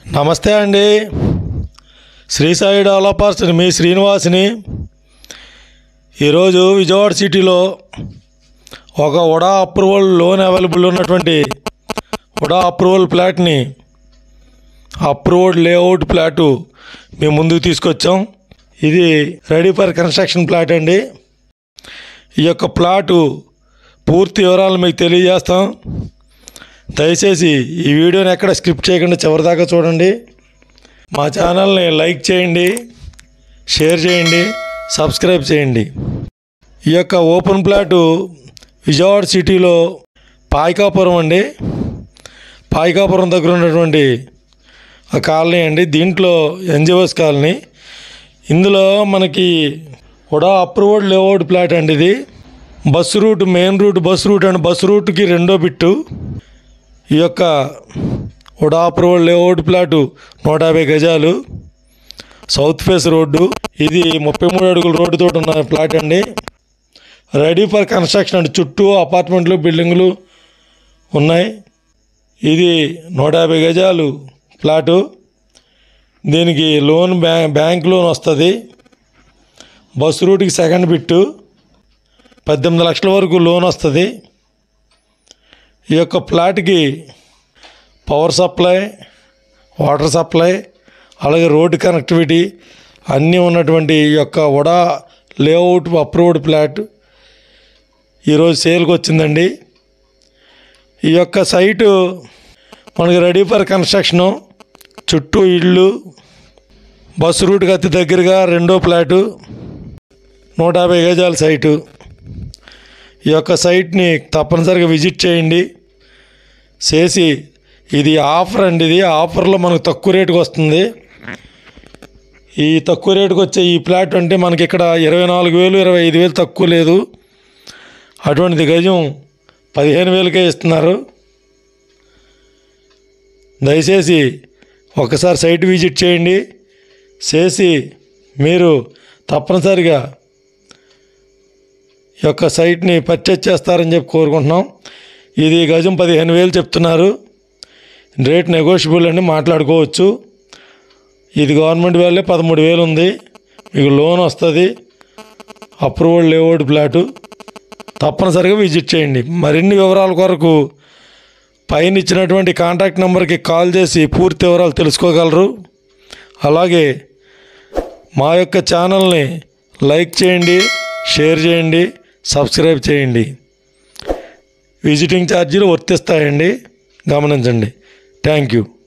నమస్తే అండి శ్రీ సాయి డెవలపర్స్ మీ శ్రీనివాస్ని ఈరోజు విజయవాడ సిటీలో ఒక ఉడా అప్రూవల్ లోన్ అవైలబుల్ ఉన్నటువంటి ఉడా అప్రూవల్ ప్లాట్ని అప్రూవ్డ్ లేఅవుట్ ప్లాటు మేము ముందుకు తీసుకొచ్చాం ఇది రెడీ ఫర్ కన్స్ట్రక్షన్ ప్లాట్ అండి ఈ యొక్క ప్లాటు పూర్తి వివరాలు మీకు తెలియజేస్తాం దయచేసి ఈ వీడియోని ఎక్కడ స్కిప్ చేయకుండా చివరిదాకా చూడండి మా ఛానల్ని లైక్ చేయండి షేర్ చేయండి సబ్స్క్రైబ్ చేయండి ఈ యొక్క ఓపెన్ ప్లాటు విజయవాడ సిటీలో పాయికాపురం అండి పాయికాపురం దగ్గర ఉన్నటువంటి ఆ కాలనీ అండి దీంట్లో ఎన్జిఓస్ కాలనీ ఇందులో మనకి కూడా అప్రూవ్డ్ లేఅవుట్ ప్లాట్ అండి ఇది bus route main route bus route and bus రూట్కి రెండో బిట్టు ఈ యొక్క ఉడా అప్రూవల్ లేఅవుట్ ప్లాటు నూట యాభై గజాలు సౌత్ ఫేస్ రోడ్డు ఇది ముప్పై మూడు అడుగుల రోడ్డుతో ఉన్న ప్లాట్ అండి రెడీ ఫర్ కన్స్ట్రక్షన్ అండి చుట్టూ అపార్ట్మెంట్లు బిల్డింగులు ఉన్నాయి ఇది నూట యాభై గజాలు ప్లాటు దీనికి లోన్ బ్యా బ్యాంక్ లోన్ వస్తుంది బస్ రూట్కి సెకండ్ బిట్టు పద్దెనిమిది లక్షల వరకు లోన్ వస్తుంది ఈ యొక్క ప్లాట్కి పవర్ సప్లై వాటర్ సప్లై అలాగే రోడ్డు కనెక్టివిటీ అన్నీ ఉన్నటువంటి ఈ యొక్క వడా లేఅవుట్ అప్రూవ్డ్ ప్లాట్ ఈరోజు సేల్కి వచ్చిందండి ఈ యొక్క సైటు మనకి రెడీ ఫర్ కన్స్ట్రక్షను చుట్టూ ఇళ్ళు బస్సు రూట్కి అతి దగ్గరగా రెండో ప్లాటు నూట యాభై గజాల సైటు ఈ యొక్క సైట్ని తప్పనిసరిగా విజిట్ చేయండి చేసి ఇది ఆఫర్ అండి ఇది ఆఫర్లో మనకు తక్కువ రేటుకి వస్తుంది ఈ తక్కువ రేటుకి వచ్చే ఈ ప్లాట్ అంటే మనకి ఇక్కడ ఇరవై నాలుగు వేలు ఇరవై ఐదు వేలు తక్కువ లేదు అటువంటిది గజం పదిహేను వేలకే ఇస్తున్నారు దయచేసి ఒకసారి సైట్ విజిట్ చేయండి చేసి మీరు తప్పనిసరిగా ఈ యొక్క సైట్ని పర్చేజ్ చేస్తారని చెప్పి కోరుకుంటున్నాం ఇది గజం పదిహేను వేలు చెప్తున్నారు రేట్ నెగోషియబుల్ అని మాట్లాడుకోవచ్చు ఇది గవర్నమెంట్ వేలే పదమూడు వేలు ఉంది మీకు లోన్ వస్తుంది అప్రూవల్ లేఅవుట్ ప్లాటు తప్పనిసరిగా విజిట్ చేయండి మరిన్ని వివరాల కొరకు పైన ఇచ్చినటువంటి కాంటాక్ట్ నెంబర్కి కాల్ చేసి పూర్తి వివరాలు తెలుసుకోగలరు అలాగే మా యొక్క ఛానల్ని లైక్ చేయండి షేర్ చేయండి సబ్స్క్రైబ్ చేయండి విజిటింగ్ ఛార్జీలు వర్తిస్తాయండి గమనించండి థ్యాంక్ యూ